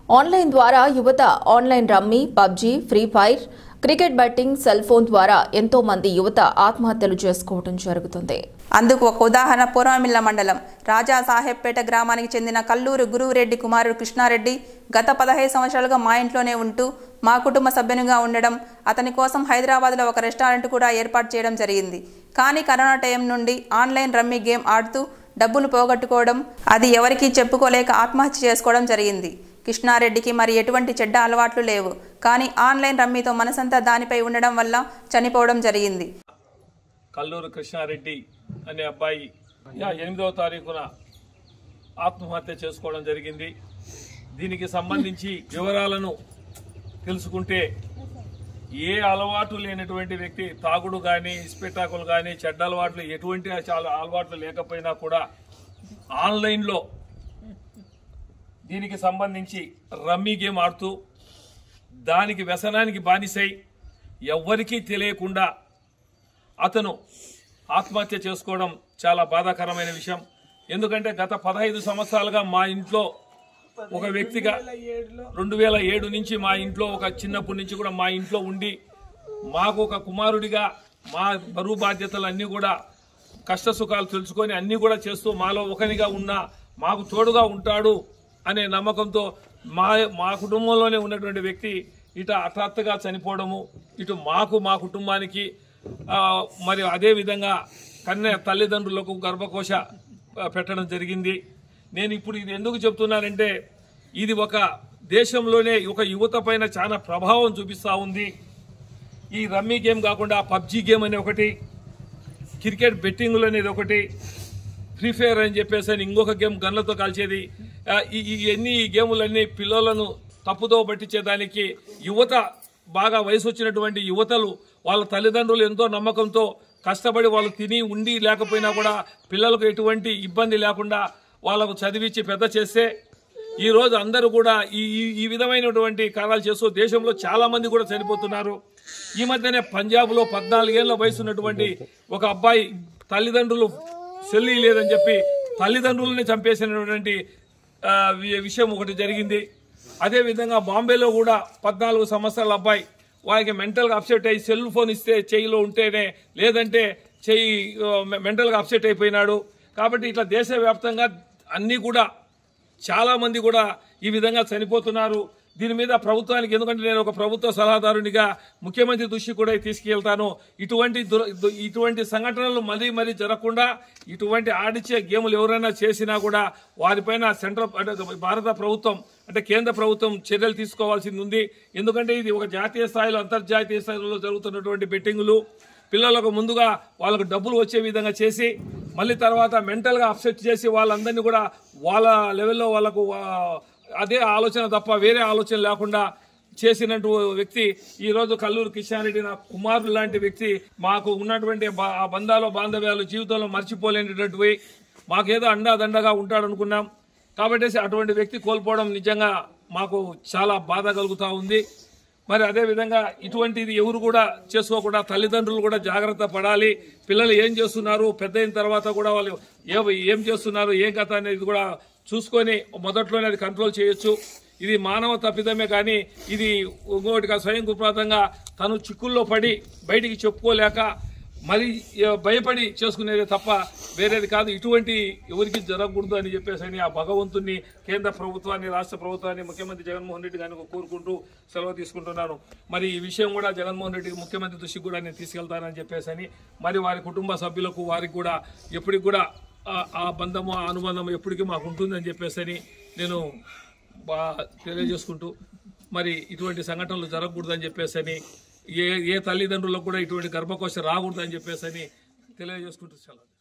online ద్వారా యువత online rummy PUBG free fire cricket betting cell phone ద్వారా ఎంతో మంది యువత ఆత్మహత్యలు చేసుకోవడం జరుగుతుంది అందుకు ఒక ఉదాహరణ పూర్వమిల్ల మండలం రాజా సాహెబ్పేట గ్రామానికి చెందిన కల్లూరు గురువురెడ్డి కుమారుడు కృష్ణారెడ్డి గత పదహైదు సంవత్సరాలుగా మా ఇంట్లోనే ఉంటూ మా కుటుంబ సభ్యునిగా ఉండడం అతని కోసం హైదరాబాద్లో ఒక రెస్టారెంట్ కూడా ఏర్పాటు చేయడం జరిగింది కానీ కరోనా టైం నుండి ఆన్లైన్ రమ్మీ గేమ్ ఆడుతూ డబ్బులు పోగొట్టుకోవడం అది ఎవరికీ చెప్పుకోలేక ఆత్మహత్య చేసుకోవడం జరిగింది కృష్ణారెడ్డికి మరి ఎటువంటి చెడ్డ అలవాట్లు లేవు కానీ ఆన్లైన్ రమ్మీతో మనసంతా దానిపై ఉండడం వల్ల చనిపోవడం జరిగింది కల్లూరు కృష్ణారెడ్డి అనే అబ్బాయి యా ఎనిమిదవ తారీఖున ఆత్మహత్య చేసుకోవడం జరిగింది దీనికి సంబంధించి వివరాలను తెలుసుకుంటే ఏ అలవాటు లేనటువంటి వ్యక్తి తాగుడు కానీ ఇస్పెటాకులు కానీ చెడ్డ అలవాట్లు ఎటువంటి చాలా అలవాట్లు లేకపోయినా కూడా ఆన్లైన్లో దీనికి సంబంధించి రమ్మీ గేమ్ ఆడుతూ దానికి వ్యసనానికి బానిసై ఎవ్వరికీ తెలియకుండా అతను ఆత్మహత్య చేసుకోవడం చాలా బాధాకరమైన విషయం ఎందుకంటే గత పదహైదు సంవత్సరాలుగా మా ఇంట్లో ఒక వ్యక్తిగా రెండు వేల ఏడు నుంచి మా ఇంట్లో ఒక చిన్నప్పటి నుంచి కూడా మా ఇంట్లో ఉండి మాకు ఒక కుమారుడిగా మా బరువు బాధ్యతలు అన్నీ కూడా కష్ట సుఖాలు తెలుసుకొని అన్నీ కూడా చేస్తూ మాలో ఒకనిగా ఉన్న మాకు తోడుగా ఉంటాడు అనే నమ్మకంతో మా మా కుటుంబంలోనే ఉన్నటువంటి వ్యక్తి ఇటు హఠాత్తుగా చనిపోవడము ఇటు మాకు మా కుటుంబానికి ఆ, మరి అదే విధంగా కన్య తల్లిదండ్రులకు గర్భకోశ ఆ, పెట్టడం జరిగింది నేను ఇప్పుడు ఇది ఎందుకు చెప్తున్నానంటే ఇది ఒక దేశంలోనే ఒక యువత పైన చాలా ప్రభావం చూపిస్తూ ఉంది ఈ రమ్మీ గేమ్ కాకుండా పబ్జీ గేమ్ అనే ఒకటి క్రికెట్ బెట్టింగ్లు అనేది ఒకటి ఫ్రీ ఫైర్ అని చెప్పేసి అని ఇంకొక గేమ్ గన్లతో కాల్చేది ఆ, ఈ ఈ ఎన్ని గేములన్నీ పిల్లలను తప్పుదో పట్టించేదానికి యువత బాగా వయసు వచ్చినటువంటి యువతలు వాళ్ళ తల్లిదండ్రులు ఎంతో నమ్మకంతో కష్టపడి వాళ్ళు తిని ఉండి లేకపోయినా కూడా పిల్లలకు ఎటువంటి ఇబ్బంది లేకుండా వాళ్ళకు చదివించి పెద్ద చేస్తే ఈ రోజు అందరూ కూడా ఈ ఈ- ఈ విధమైనటువంటి కారాలు చేస్తూ దేశంలో చాలా మంది కూడా చనిపోతున్నారు ఈ మధ్యనే పంజాబ్లో పద్నాలుగేళ్ల వయసు ఉన్నటువంటి ఒక అబ్బాయి తల్లిదండ్రులు సెల్లి లేదని చెప్పి తల్లిదండ్రులని చంపేసినటువంటి ఆ, వి- విషయం ఒకటి జరిగింది అదే విధంగా బాంబేలో కూడా పద్నాలుగు సంవత్సరాల అబ్బాయి వారికి మెంటల్గా అప్సెట్ అయ్యి సెల్ ఫోన్ ఇస్తే చెయ్యిలో ఉంటేనే లేదంటే చెయ్యి ఆ, మె- మెంటల్గా అప్సెట్ అయిపోయినాడు కాబట్టి ఇట్లా దేశవ్యాప్తంగా అన్నీ కూడా చాలా మంది కూడా ఈ విధంగా చనిపోతున్నారు దీని మీద ప్రభుత్వానికి ఎందుకంటే నేను ఒక ప్రభుత్వ సలహాదారునిగా ముఖ్యమంత్రి దృష్టి కూడా తీసుకెళ్తాను ఇటువంటి దుర- దు- ఇటువంటి సంఘటనలు మరీ మరీ జరగకుండా ఇటువంటి ఆడిచ్చే గేములు ఎవరైనా చేసినా కూడా వారిపైన సెంట్రల్ అంటే భారత ప్రభుత్వం అంటే కేంద్ర ప్రభుత్వం చర్యలు తీసుకోవాల్సింది ఉంది ఎందుకంటే ఇది ఒక జాతీయ స్థాయిలో అంతర్జాతీయ స్థాయిలో జరుగుతున్నటువంటి బెట్టింగులు పిల్లలకు ముందుగా వాళ్ళకు డబ్బులు వచ్చే విధంగా చేసి మళ్ళీ తర్వాత మెంటల్గా అప్సెట్ చేసి వాళ్ళందరినీ కూడా వాళ్ళ లెవెల్లో వాళ్ళకు వా- అదే ఆలోచన తప్ప వేరే ఆలోచన లేకుండా చేసినట్టు వ్యక్తి ఈ రోజు కల్లూరు కిషన్ రెడ్డి నా కుమారుడు లాంటి వ్యక్తి మాకు ఉన్నటువంటి బా- ఆ బంధాలు బాంధవ్యాలు జీవితంలో మర్చిపోలేనటువంటివి మాకేదో అండాదండగా ఉంటాడనుకున్నాం కాబట్టి అటువంటి వ్యక్తి కోల్పోవడం నిజంగా మాకు చాలా బాధ కలుగుతూ ఉంది మరి అదే విధంగా ఇటువంటిది ఎవరు కూడా చేసుకోకుండా తల్లిదండ్రులు కూడా జాగ్రత్త పడాలి పిల్లలు ఏం చేస్తున్నారు పెద్ద అయిన తర్వాత కూడా వాళ్ళు ఏ ఏం చేస్తున్నారు ఏం కథ అనేది కూడా చూసుకొని మొదట్లోనే అది కంట్రోల్ చేయొచ్చు ఇది మానవ తప్పిదమే కానీ ఇది ఇంకొకటిగా స్వయం కృపాతంగా తను చిక్కుల్లో పడి బయటికి చెప్పుకోలేక మరి ఏ, భయపడి చేసుకునేది తప్ప వేరేది కాదు ఇటువంటి ఎవరికి జరగకూడదు అని చెప్పేసి అని ఆ భగవంతుని కేంద్ర ప్రభుత్వాన్ని రాష్ట్ర ప్రభుత్వాన్ని ముఖ్యమంత్రి జగన్మోహన్ రెడ్డి గారిని కోరుకుంటూ సెలవు తీసుకుంటున్నాను మరి ఈ విషయం కూడా జగన్మోహన్ రెడ్డి ముఖ్యమంత్రి దృష్టికి కూడా నేను తీసుకెళ్తానని చెప్పేసి అని మరి వారి కుటుంబ సభ్యులకు వారికి కూడా ఎప్పటికి కూడా ఆ- ఆ బంధము ఆ అనుబంధం ఎప్పటికీ మాకు ఉంటుందని చెప్పేసి అని నేను బా తెలియజేసుకుంటూ మరి ఇటువంటి సంఘటనలు జరగకూడదని చెప్పేసి అని ఏ ఏ తల్లిదండ్రులకు కూడా ఇటువంటి గర్భకోశ రాకూడదని చెప్పేసి అని తెలియజేసుకుంటూ చాలా